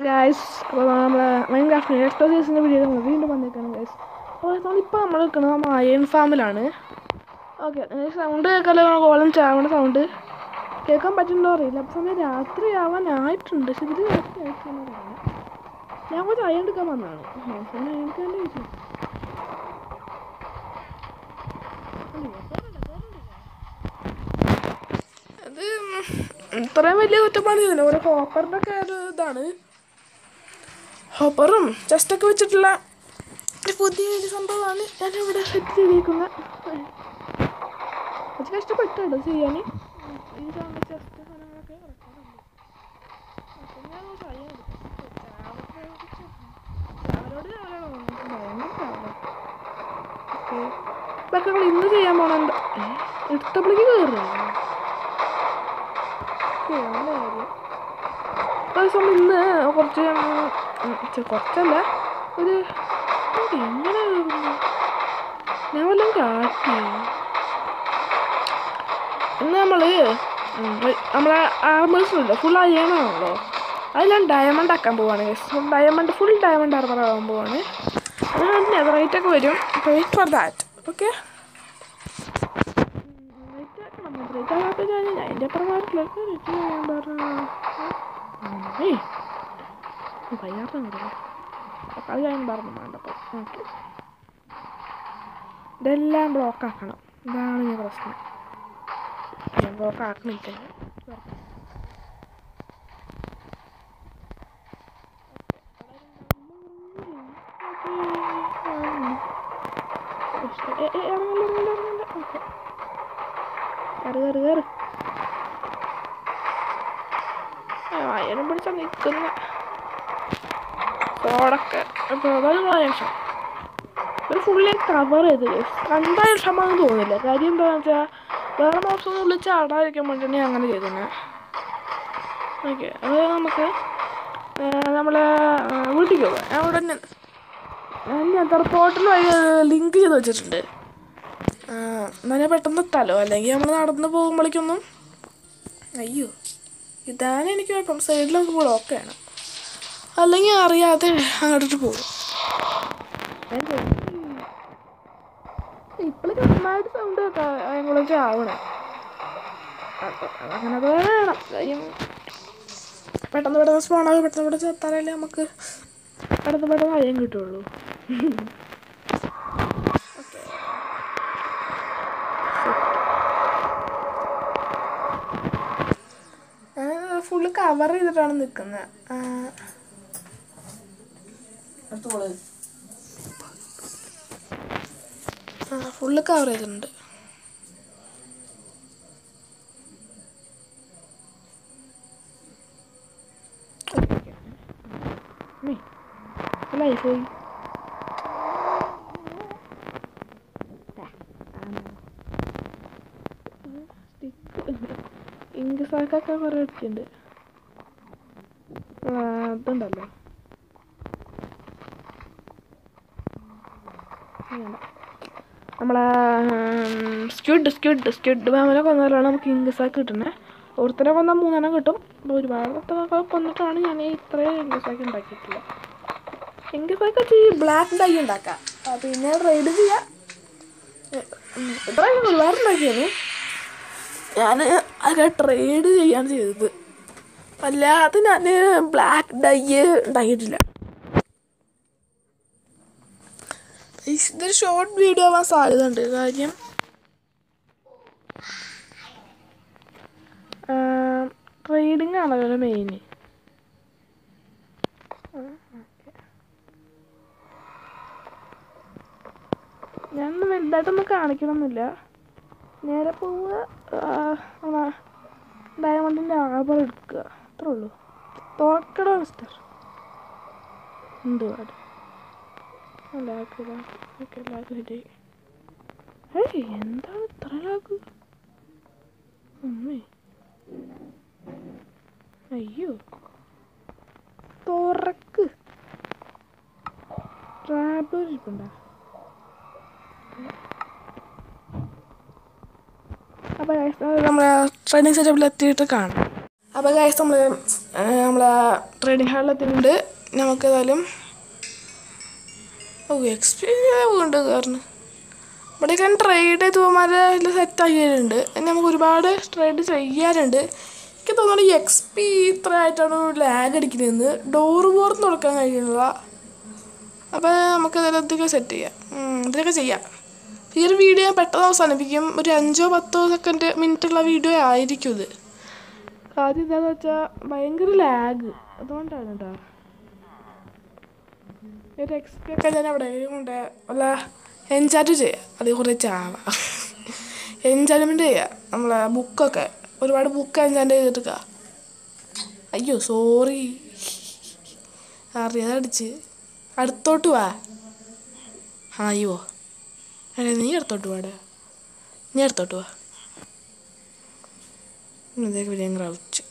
Guys അപ്പോൾ നമ്മൾ Minecraft extra സീസണിൻ്റെ വീഡിയോ നമ്മൾ വീണ്ടും വന്നേക്കാണ് ഗായ്സ് അപ്പോൾ നമ്മളിപ്പോൾ നമ്മൾ നിൽക്കുന്നത് നമ്മൾ അയൺ ഫാമിലാണ് ഓക്കെ സൗണ്ട് കേൾക്കാമല്ലോ കോളം ചാവണ സൗണ്ട് കേൾക്കാൻ പറ്റുന്നുണ്ടോ അറിയില്ല അപ്പോൾ സമയം രാത്രി ആവാനായിട്ടുണ്ട് പക്ഷെ ഇതിൽ രാത്രി ആയിട്ടാണ് ഞാൻ കുറച്ച് അയൺ എടുക്കാൻ വന്നതാണ് അയൺ എടുക്കാൻ ചോദിച്ചു അത് ഇത്രയും വലിയ കുറ്റപ്പാട് ചെയ്തില്ല ഒരു ഹോപ്പറിൻ്റെ ഒക്കെ ഒരു ഇതാണ് ഹോപ്പറും ചെസ്റ്റൊക്കെ വെച്ചിട്ടുള്ള ഒരു പുതിയ ഒരു സംഭവമാണ് ഞാൻ ഇവിടെ സെറ്റ് ചെയ്തേക്കുന്നത് കുറച്ച് കഷ്ടപ്പെട്ടോ ചെയ്യാൻ ഈ സാധനം ചെസ്റ്റ് സാധനങ്ങളൊക്കെ ഇറക്കാറുണ്ട് അപ്പം ഞാൻ ഒന്ന് try ചെയ്ത് ചാവലോട് ചാവലാണോ ഭയങ്കര ചാവലാണ് ഓക്കെ ഇതൊക്കെ നമ്മൾ ഇന്ന് ചെയ്യാൻ പോണെന്താ എടുത്തപ്പോഴേക്ക് കയറുക ദിവസം ഇന്ന് കുറച്ച് ഉം, ഛെ, കുറച്ചല്ല ഒരു ഇത് എങ്ങനെ കയറുന്നു? ഞാൻ വല്ലതും കാട്ടി ഇന്ന് നമ്മൾ നമ്മളെ ആർമേഴ്സ് ഉണ്ട് ഫുൾ അയ്യണാണല്ലോ അത് ഞാൻ ഡയമണ്ട് ആക്കാൻ പോവാണ് full diamond full diamond armour ആകാൻ പോവാണ് അത് നെതറൈറ്റ് ഒക്കെ വരും wait for that okay netherite ആക്കണം നെതറൈറ്റ് ആകാത്ത ഞാൻ അതിൻ്റെ അപ്പുറം മാറില്ല ഞാൻ പറഞ്ഞു ഏയ് വയ്യാത്ത അത് ഞാൻ പറഞ്ഞു വേണ്ടപ്പോൾ ഓക്കെ ഇതെല്ലാം ബ്ലോക്ക് ആക്കണം ഇതാണ് ഞാൻ പ്രശ്നം ഞാൻ ബ്ലോക്ക് ആക്കണില്ല കയറി കയറി കയറി അയനം പിടിച്ച നിൽക്കുന്ന സോടൊക്കെ അപ്പോൾ അതാണ് വായൻഷം ഒരു ഫുള്ളി കവർ ചെയ്ത് കണ്ടാൽ ക്ഷമാന്ന് തോന്നില്ല കാര്യം എന്താണെന്ന് വെച്ചാൽ വേറെ മോപ്സൊന്നും ഉള്ളിൽ ചാടാതിരിക്കാൻ വേണ്ടിയാണ് ഞാൻ അങ്ങനെ ചെയ്തത് ഓക്കെ അത് നമുക്ക് നമ്മൾ വീട്ടിലേക്ക് പോകാം ഞാൻ ഇവിടെ ഞാൻ ഞാൻ പോർട്ടൽ വഴി ലിങ്ക് ചെയ്ത് വെച്ചിട്ടുണ്ട് ആ, എന്നാൽ ഞാൻ പെട്ടെന്ന് എത്താലോ അല്ലെങ്കിൽ നമ്മൾ നടന്ന് പോകുമ്പോഴേക്കൊന്നും അയ്യോ ഇതാണ് എനിക്ക് കുഴപ്പം സൈഡിൽ നമുക്ക് ബ്ലോക്ക് വേണം അല്ലെങ്കിൽ അറിയാതെ അങ്ങോട്ട് പോകും ഇപ്പോഴൊക്കെ നന്നായിട്ട് സൗണ്ട് കേൾക്കാം അതിനെ ആവണേ അങ്ങനെ വേണം കാര്യം പെട്ടെന്ന് പെട്ടെന്ന് സ്പോണാകും പെട്ടെന്ന് പെട്ടെന്ന് എത്താനല്ലേ നമുക്ക് പെട്ടെന്ന് പെട്ടെന്ന് അയം കിട്ടുള്ളൂ ഫുള്ള് കവർ ചെയ്തിട്ടാണ് നിൽക്കുന്നത് ആ ഫുള്ള് കവർ ചെയ്തിട്ടുണ്ട് ലൈഫ് പോയി ഇങ്ക് സാക്കൊക്കെ കുറേ എടുത്തിട്ടുണ്ട് ആ, അതുണ്ടല്ലോ വേണ്ട. നമ്മളെ സ്ക്യൂഡ് സ്ക്യൂഡ് സ്ക്യൂഡ് മാമിനെ കൊന്നാലാണ് നമുക്ക് ഇങ്ക് സാക്ക് കിട്ടുന്നത് ഒരുത്തരെ കൊന്നാൽ മൂന്നെണ്ണം കിട്ടും അപ്പോൾ ഒരുപാട് ഒക്കെ കൊന്നിട്ടാണ് ഞാൻ ഈ ഇത്രയും ഇങ്ക് സാക്ക് ഉണ്ടാക്കിയിട്ടില്ല ഇങ്ക് സാക്ക് വെച്ച് ഈ ബ്ലാക്ക് ഡൈ ഉണ്ടാക്കാം ആ, പിന്നെ റൈഡ് ചെയ്യാം ഇത്രയും ഒരുപാട് ഉണ്ടാക്കിയത് ഞാൻ അത് ട്രേഡ് ചെയ്യാണ് ചെയ്തത് അല്ലാതെ ഞാൻ ബ്ലാക്ക് ഡൈ ഉണ്ടാക്കിയിട്ടില്ല ഇതൊരു ഷോർട്ട് വീഡിയോ ആവാൻ സാധ്യത ഉണ്ട് കാര്യം ട്രേഡിങ് ആണല്ലോ മെയിൻ ഞാൻ വലുതായിട്ടൊന്നും കാണിക്കണമെന്നില്ല നേരെ പോവുക ഡയമണ്ടിൻ്റെ ആഭർ എടുക്കുക അത്രേ ഉള്ളൂ തോക്കടോ മിസ്റ്റർ എന്തുവാട് ലാഗ് ലാഗ് ഓക്കെ ലാഗ് ഹിറ്റായി ഏയ് എന്താണ് ഇത്ര ലാഗ് അമ്മേ അയ്യോ തുറക്ക് ട്രാബ് ഇരിപ്പുണ്ടോ അപ്പോൾ നമ്മൾ ട്രെയിനിങ് സെറ്റപ്പിൽ എത്തിയിട്ട് കാണാം അപ്പോൾ ഗൈസ് നമ്മൾ നമ്മളെ ട്രേഡിംഗ് ഹാളിലെത്തിയിട്ടുണ്ട് നമുക്ക് ഏതായാലും ഓ എക്സ്പി ഉണ്ട് കാരണം ഇവിടെയൊക്കെ ട്രേഡ് ചെയ്ത് പോകുമ്പോൾ സെറ്റ് ആക്കിയിട്ടുണ്ട് ഇനി നമുക്ക് ഒരുപാട് ട്രേഡ് ചെയ്യാനുണ്ട് എനിക്ക് തോന്നുന്നു ഈ എക്സ് പി ഇത്ര ആയിട്ടാണ് ലാഗ് അടിക്കുന്നതെന്ന് ഡോറ് പോർന്ന് തുറക്കാൻ കഴിയുന്നില്ല അപ്പോൾ നമുക്ക് ഇതിലൊക്കെ സെറ്റ് ചെയ്യാം ഉം, ഇതിലൊക്കെ ചെയ്യാം ഈ ഒരു വീഡിയോ ഞാൻ പെട്ടെന്ന് അവസാനിപ്പിക്കും ഒരു അഞ്ചോ പത്തോ സെക്കൻഡ് മിനിറ്റുള്ള വീഡിയോ ആയിരിക്കും ഇത് ആദ്യം എന്താന്ന് വെച്ചാൽ ഭയങ്കര ലാഗ് അതുകൊണ്ടാണ് കേട്ടോ ഒരു എക്സ്പി ഒക്കെ ഞാൻ അവിടെ കൊണ്ട് വല്ല എൻജാറ്റ് ചെയ്യാം അതിൽ കുറേ ചാവ എൻജോയ്മെൻറ്റ് ചെയ്യാം നമ്മളെ ബുക്കൊക്കെ ഒരുപാട് ബുക്ക് എൻജോയ് ചെയ്തിട്ട് അയ്യോ സോറി അറിയാതടിച്ച് അടുത്തോട്ട് വാ ആ അയ്യോ എടാ നീ അടുത്തോട്ട് വാടാ നീ അടുത്തോട്ട് വാ ഇതേക്ക് വലിയ ക്രൗച്ച്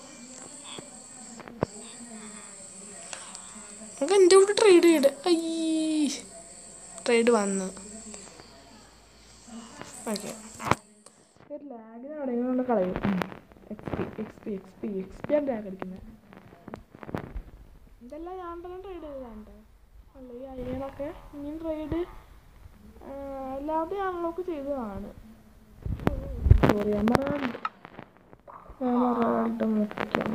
നമുക്ക് എൻ്റെ കൂടെ ട്രേഡ് ചെയ്യട്ടെ അയ്യേ ട്രേഡ് വന്ന് ഓക്കെ ഒരു ലാഗിന് എവിടെയെങ്കിലും കൊണ്ട് കളയും X P X P X P X P ആണ് ലാഗ് അടിക്കുന്നത് ഇതെല്ലാം ഞാൻ തന്നെ ട്രേഡ് ചെയ്തതാണ് അല്ല ഈ അയ്യനൊക്കെ ഇനിയും ട്രേഡ് അല്ലാതെ അൺലോക്ക് ചെയ്തതാണ് സോറി ഞാൻ പറയാറുണ്ട് ഞാൻ പറയാറുണ്ട് മുഖ്യം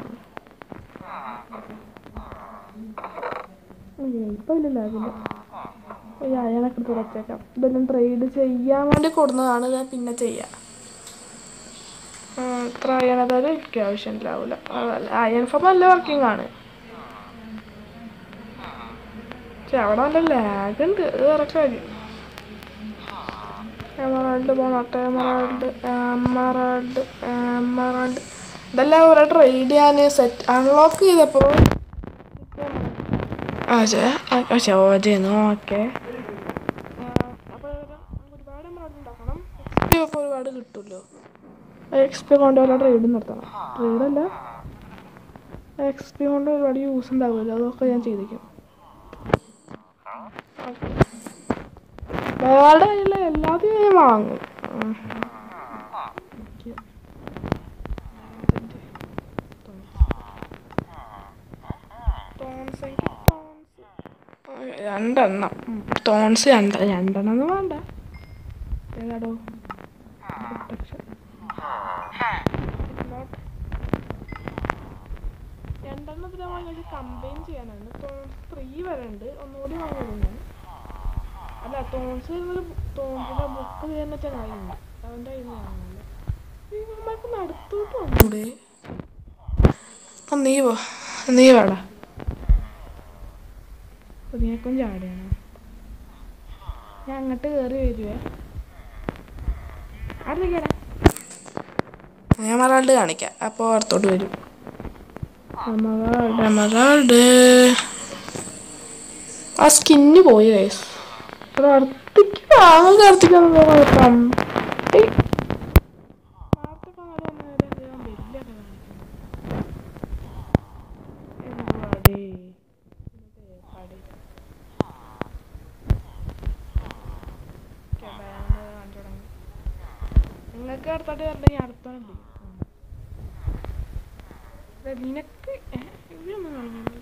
ഇപ്പം ഇല്ല ലാഗില്ല ഈ അയനൊക്കെ എടുത്ത് വച്ചേക്കാം ഇതെല്ലാം ട്രേഡ് ചെയ്യാൻ വേണ്ടി കൊടുന്നതാണ് ഞാൻ പിന്നെ ചെയ്യാം ഉം, ഇത്ര അയനതായാലും എനിക്ക് ആവശ്യമില്ലാവില്ല അതല്ല അയൻ ഫോം നല്ല വർക്കിംഗ് ആണ് പക്ഷെ അവിടെ നല്ല ലാഗ് ഉണ്ട് അത് വേറെ കാര്യം എമറാൾഡ് പോണോട്ടെ എമറാൾഡ് എമറാൾഡ് എമറാൾഡ് ഇതെല്ലാം ഓരോ ട്രേഡ് ചെയ്യാൻ സെറ്റ് അൺലോക്ക് ചെയ്തപ്പോൾ അതെ പക്ഷേ ഓജെന്ന് ഓക്കെ അപ്പോൾ ഒരുപാട് എമറാൾഡ് ഉണ്ടാക്കണം എക്സ് പി ഒക്കെ ഒരുപാട് കിട്ടുമല്ലോ എക്സ് പി കൊണ്ട് വല്ല ട്രേഡ് നിർത്തണം ട്രേഡല്ല എക്സ് പി കൊണ്ട് ഒരുപാട് യൂസ് ഉണ്ടാവുമല്ലോ അതൊക്കെ ഞാൻ ചെയ്തേക്കും വേറെ കയ്യിലെ എല്ലാത്തിനും ഞാൻ വാങ്ങും ഉം. തോൺസ് എനിക്ക് തോൺസ്. രണ്ടെണ്ണം ഉം. തോൺസ് രണ്ട് രണ്ടെണ്ണം ഒന്നും വേണ്ട ഏതാടോ പ്രൊട്ടക്ഷൻ രണ്ടെണ്ണത്തിന് വാങ്ങി കമ്പൈൻ ചെയ്യാനാണ് തോൺസ് ത്രീ വരെ ഉണ്ട് ഒന്നുകൂടി വാങ്ങിയിരുന്നു അല്ല തോൺസ് എന്നൊരു തോൺസിന്റെ ബുക്ക് ചെയ്യുന്ന ചങ്ങായിണ്ട് അവൻ്റെ കയ്യിൽ നിന്ന് വാങ്ങില്ല നമുക്ക് നടത്തോട്ട് വന്നൂടെ ആ നീ പോ നീ വേടാ നീക്കും ചാടിയാണ് ഞാൻ അങ്ങോട്ട് കയറി വരുവേ അടുത്തേക്കടാ ഞാൻ മറാൾഡ് കാണിക്കാം അപ്പോൾ അടുത്തോട്ട് വരും മറാൾഡ് മറാൾഡ് ആ സ്കിന്ന് പോയി ഗൈസ് ഒരു അടുത്തേക്ക് വാങ്ങാൻ കാർത്തിക്കാന്ന് കുഴപ്പം ഏയ്. നേരത്തെ കാണാതെ വന്നവരെ ഞാൻ വലിയ കഥ കാണിക്കുന്നു. എന്തുവാടേ? ഇതൊക്കെ ഏർപ്പാട്. ഒക്കെ ഭയങ്കര കാണിച്ചു തുടങ്ങി. നിങ്ങൾക്ക് അടുത്തോട്ട് വരണ്ട ഞാൻ അടുത്തോണ്ട് നിനക്ക് ഏ, ഇതൊന്നും കാണുന്നില്ല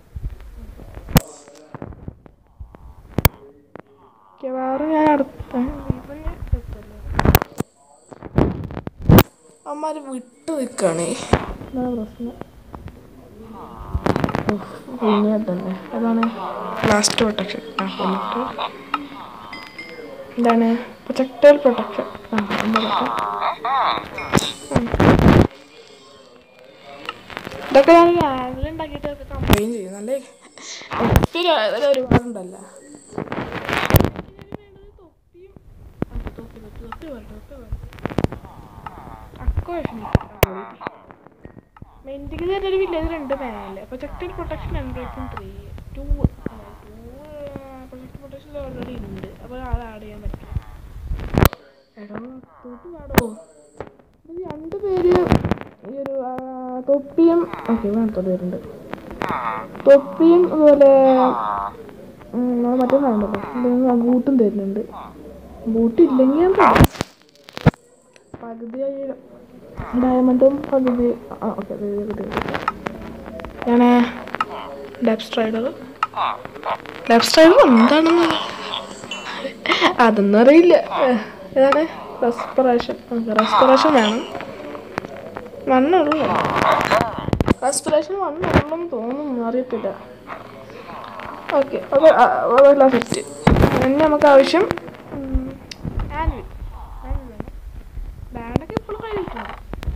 മിക്കവാറും ഞാൻ അടുത്ത ഇവനെ എത്തല്ലോ അമ്മാര് വിട്ട് നിൽക്കണേ അതാണ് പ്രശ്നം പിന്നെ തന്നെ അതാണ് ലാസ്റ്റ് പ്രൊട്ടക്ഷൻ ആ എന്നിട്ട് എന്താണ് പ്രൊജക്ടൈൽ പ്രൊട്ടക്ഷൻ ആ എന്താ ഇതൊക്കെ ഞാൻ ലാബിൽ ഉണ്ടാക്കിയിട്ട് കമ്പൈൻ ചെയ്യും നല്ല എക്സ്പീരിയൻ ആയതിൽ ഒരുപാടുണ്ടല്ലോ മെന്റിക്ക് തന്നെ ഒരു വില്ലേജ് രണ്ട് മേലെ പ്രൊജക്ടൈൽ പ്രൊട്ടക്ഷൻ എൻബ്രേക്കും three two project protection already ഉണ്ട് അപ്പോൾ അത് ആഡ് ചെയ്യാൻ പറ്റും എടോ തോട്ട് പാടോ ഇത് രണ്ട് പേര് ഈ ഒരു ആ, തൊപ്പിയും ഓക്കെ വേണത്തോട് വരുന്നുണ്ട് തൊപ്പിയും അതുപോലെ ഉം, ആ മറ്റേ സാധനമുണ്ടല്ലോ ബൂട്ടും തരുന്നുണ്ട് ബൂട്ട് ഇല്ലെങ്കിൽ ഞാൻ തരാം. പകുതി ഡയമണ്ടും പകുതി ആ ഓക്കെ ഞാൻ ഡെപ് സ്ട്രൈഡർ ഡെപ് സ്ട്രൈഡർ എന്താണെന്ന് അതൊന്നും അറിയില്ല ഏഹ്, ഏതാണ് റെസ്പിറേഷൻ റെസ്പിറേഷൻ വേണം വണ്ണുള്ളൂ റെസ്പിറേഷൻ വണ്ണുള്ളെന്ന് തോന്നുന്നു അറിയത്തില്ല ഓക്കെ അത് അതെല്ലാം സെറ്റ് പിന്നെ നമുക്ക് ആവശ്യം ആനുവൽ ബാൻഡൊക്കെ ഇപ്പോൾ കയ്യിലിട്ടുണ്ട്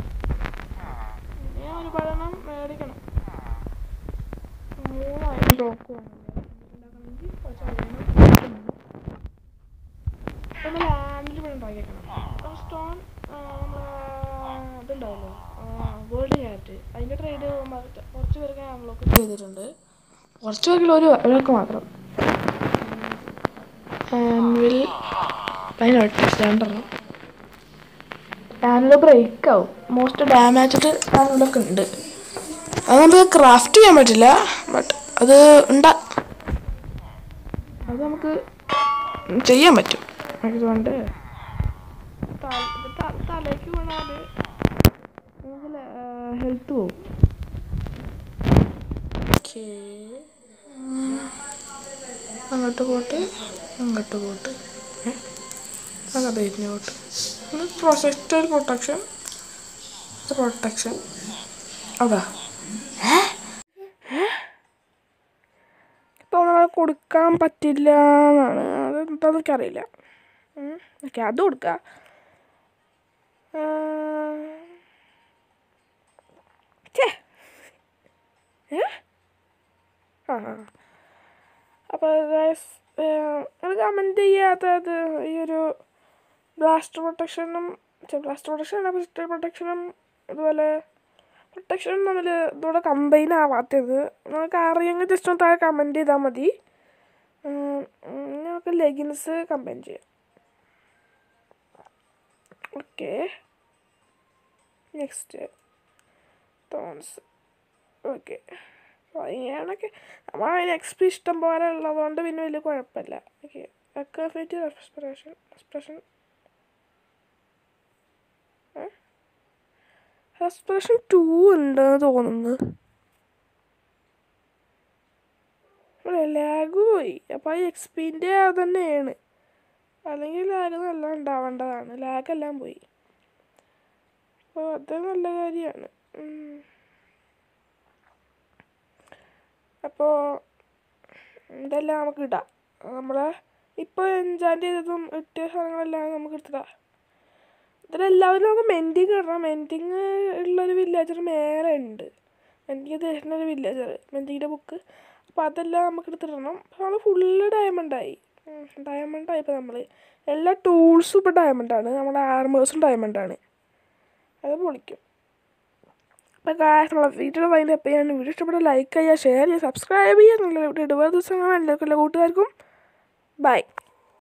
ഇനി ഒരുപാടെണ്ണം മേടിക്കണം മൂന്നായിരം ബ്ലോക്ക് ഉണ്ടാക്കണമെങ്കിൽ കുറച്ച് അറിയണം നമ്മൾ ലാൻഡിൽ ഇവിടെ ഉണ്ടാക്കിയേക്കണം സ്റ്റോൺ നമ്മൾ ഇതുണ്ടാവല്ലോ വേൾഡ് ക്യാറ്റ് അതിൻ്റെ ട്രേഡ് കുറച്ച് പേർക്ക് ഞാൻ അൺലോക്ക് ചെയ്തിട്ടുണ്ട് കുറച്ച് പേർക്കില്ല ഒരു ഒരാൾക്ക് മാത്രം ആനുവൽ അതിനോട്ട് രണ്ടെണ്ണം ആനുവൽ ബ്രേക്ക് ആവും മോസ്റ്റ് ഡാമേജ്ഡ് ആനുവലൊക്കെ ഉണ്ട് അത് നമുക്ക് ക്രാഫ്റ്റ് ചെയ്യാൻ പറ്റില്ല ബട്ട് അത് ഉണ്ടാ അത് നമുക്ക് ചെയ്യാൻ പറ്റും അതുകൊണ്ട് തല- ത- തലയ്ക്ക് വീണാൽ നമുക്ക് ഹെൽത്ത് പോകും ഓക്കേ അങ്ങോട്ട് പോട്ട് അങ്ങോട്ട് പോട്ട് ഏ? അങ്ങോട്ട് തിരിഞ്ഞ് പോട്ട് പ്രൊജക്ടർ പ്രൊട്ടക്ഷൻ പ്രൊട്ടക്ഷൻ അതാ ഇപ്പോൾ നമ്മളെ കൊടുക്കാൻ പറ്റില്ല എന്നാണ് അത് എന്താണെന്ന് എനിക്കറിയില്ല ഓക്കെ അത് കൊടുക്കാം ആ, ഛേ. ഏ? ആ ആ അപ്പോൾ അത് കമൻറ്റ് ചെയ്യാത്തത് ഈ ഒരു ബ്ലാസ്റ്റ് പ്രൊട്ടക്ഷനും ബ്ലാസ്റ്റ് പ്രൊട്ടക്ഷൻ അല്ല പിസ്റ്റൽ പ്രൊട്ടക്ഷനും അതുപോലെ പ്രൊട്ടക്ഷനും തമ്മിൽ ഇതോടെ കമ്പൈൻ ആവാത്തത് നമുക്ക് അറിയാമെങ്കിൽ ജസ്റ്റ് ഒന്ന് താഴെ കമൻറ്റ് ചെയ്താൽ മതി ഉം, ഉം, നമുക്ക് ലെഗിൻസ് കമ്പൈൻ ചെയ്യാം ഓക്കെ നെക്സ്റ്റ് തോൺസ് ഓക്കെ അങ്ങനെയൊക്കെ നമ്മൾ അതിന് എക്സ്പി ഇഷ്ടം പോലെ ഉള്ളതുകൊണ്ട് പിന്നെ വലിയ കുഴപ്പമില്ല ഓക്കെ അക്കഫേറ്റ് റെസ്പിറേഷൻ റെസ്പിറേഷൻ റെസ്പിറേഷൻ ടു ഉണ്ടെന്ന് തോന്നുന്നു ലാഗ് പോയി അപ്പോൾ ഈ എക്സ്പീൻ്റെ അത് തന്നെയാണ് അല്ലെങ്കിൽ ലാഗ് നല്ല ഉണ്ടാവേണ്ടതാണ് ലാഗ് എല്ലാം പോയി അപ്പോൾ അത് നല്ല കാര്യമാണ് അപ്പോൾ ഇതെല്ലാം നമുക്ക് ഇടാം നമ്മളെ ഇപ്പോൾ എൻജാൻറ്റ് ചെയ്തതും ഇട്ടിയ സാധനങ്ങളെല്ലാം നമുക്ക് എടുത്തിടാം ഇതിലെല്ലാവരും നമുക്ക് മെൻറ്റിങ് ഇടണം മെൻറ്റിങ് ഉള്ളൊരു വില്ലേജർ മേലെ ഉണ്ട് മെൻറ്റിങ് തരുന്ന ഒരു വില്ലേജർ മെൻറ്റിങ്ങിൻ്റെ ബുക്ക് അപ്പോൾ അതെല്ലാം നമുക്ക് എടുത്തിടണം അപ്പോൾ നമ്മൾ ഫുള്ള് ഡയമണ്ടായി ഡയമണ്ടായി ഇപ്പോൾ നമ്മൾ എല്ലാ ടൂൾസും ഇപ്പോൾ ഡയമണ്ടാണ് നമ്മുടെ ആർമേഴ്സും ഡയമണ്ടാണ് അത് പൊളിക്കും അപ്പോൾ കാര്യം നമ്മളെ വീഡിയോ വൈൻഡ് അപ്പ് ചെയ്യാൻ വീഡിയോ ഇഷ്ടപ്പെട്ട ലൈക്ക് ചെയ്യുക ഷെയർ ചെയ്യുക സബ്സ്ക്രൈബ് ചെയ്യുക എന്നുള്ള ഇവിടെ ഇടുക ദിവസങ്ങൾ എല്ലാവർക്കും എല്ലാ കൂട്ടുകാർക്കും ബൈ